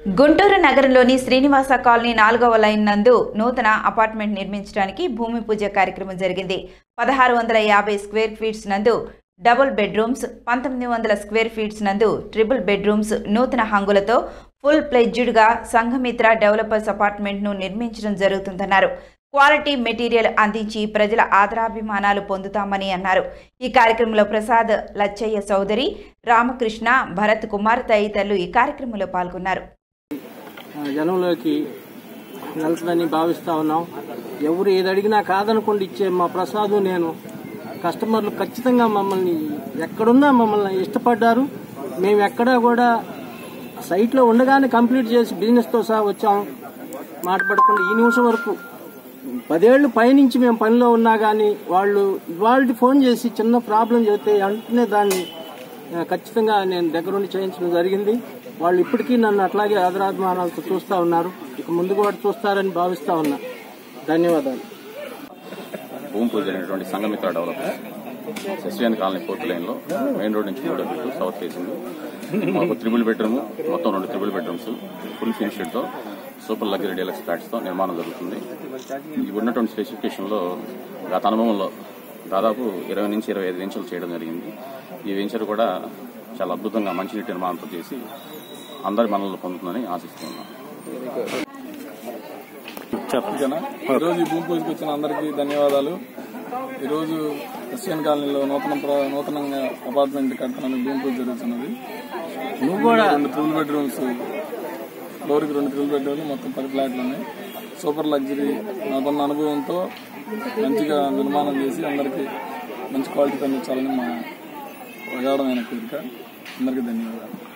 గుంటూరు నగరంలోని శ్రీనివాస కాలనీ నాలుగవ లైన్ నందు నూతన అపార్ట్మెంట్ నిర్మించడానికి భూమి పూజ కార్యక్రమం జరిగింది పదహారు వందల యాభై స్క్వేర్ ఫీట్స్ నందు డబుల్ బెడ్రూమ్స్ పంతొమ్మిది వందల స్క్వేర్ ఫీట్స్ నందు ట్రిపుల్ బెడ్రూమ్స్ నూతన హంగులతో ఫుల్ ప్లెడ్జ్డ్గా సంఘమిత్ర డెవలపర్స్ అపార్ట్మెంట్ను నిర్మించడం జరుగుతుందన్నారు క్వాలిటీ మెటీరియల్ అందించి ప్రజల ఆదరాభిమానాలు పొందుతామని అన్నారు ఈ కార్యక్రమంలో ప్రసాద్ లచ్చయ్య చౌదరి రామకృష్ణ భరత్ కుమార్ తదితరులు ఈ కార్యక్రమంలో పాల్గొన్నారు ఆ, జనంలోకి వెళ్తుందని భావిస్తా ఉన్నాం ఎవరు ఏది అడిగినా కాదనకుండా ఇచ్చే మా ప్రసాదు నేను కస్టమర్లు ఖచ్చితంగా మమ్మల్ని ఎక్కడున్నా మమ్మల్ని ఇష్టపడ్డారు మేము ఎక్కడా కూడా సైట్లో ఉండగానే కంప్లీట్ చేసి బిజినెస్తో సహా వచ్చాం మాట్లాడకుండా ఈ నిమిషం వరకు పదేళ్లు పైనుంచి మేము పనిలో ఉన్నా కానీ వాళ్ళు ఇవాళ ఫోన్ చేసి చిన్న ప్రాబ్లం చెబితే వెంటనే దాన్ని ఆ, ఖచ్చితంగా నేను దగ్గరుండి చేయించడం జరిగింది వాళ్ళు ఇప్పటికీ నన్ను అట్లాగే ఆదరాభిమానాలతో చూస్తూ ఉన్నారు ఇక ముందు కూడా చూస్తారని భావిస్తా ఉన్నా ధన్యవాదాలు భూమి పూజ అయినటువంటి సంఘమిత్ర డెవలపర్స్ శశియాన్ కాలనీ ఫోర్త్ లైన్ లో మెయిన్ రోడ్ నుంచి మూడో ఫీట్ సౌత్ ఫేసింగ్ ఒక త్రిబుల్ బెడ్రూమ్ మొత్తం రెండు త్రిబుల్ బెడ్రూమ్స్ ఫుల్ ఫినిష్డ్ తో సూపర్ లగ్జరీ డీలక్స్ ఫ్లాట్స్ తో నిర్మాణం జరుగుతుంది ఈ ఉన్నటువంటి స్పెసిఫికేషన్ లో గత అనుభవంలో దాదాపు ఇరవై నుంచి ఇరవై ఐదు వెంచర్లు చేయడం జరిగింది ఈ వెంచర్ కూడా చాలా అద్భుతంగా మంచినీటి నిర్మాణంతో చేసి అందరి మనల్ని పొందుతుందని ఆశిస్తున్నాను ఓకేనా ఈరోజు ఈ భూమి పూజకి వచ్చిన అందరికీ ధన్యవాదాలు ఈరోజు క్రిస్టియన్ కాలనీలో నూతన ప్ర- నూతనంగా అపార్ట్మెంట్ కట్టడానికి భూమి పూజ జరుగుతున్నది నువ్వు కూడా రెండు త్రిబుల్ బెడ్రూమ్స్ ఫ్లోర్కి రెండు త్రిబుల్ బెడ్రూమ్లు మొత్తం పది ఫ్లాట్లు ఉన్నాయి సూపర్ లగ్జరీ నాకున్న అనుభవంతో మంచిగా నిర్మాణం చేసి అందరికీ మంచి క్వాలిటీ అందించాలని మా ప్రగాఢమైన కోరిక అందరికీ ధన్యవాదాలు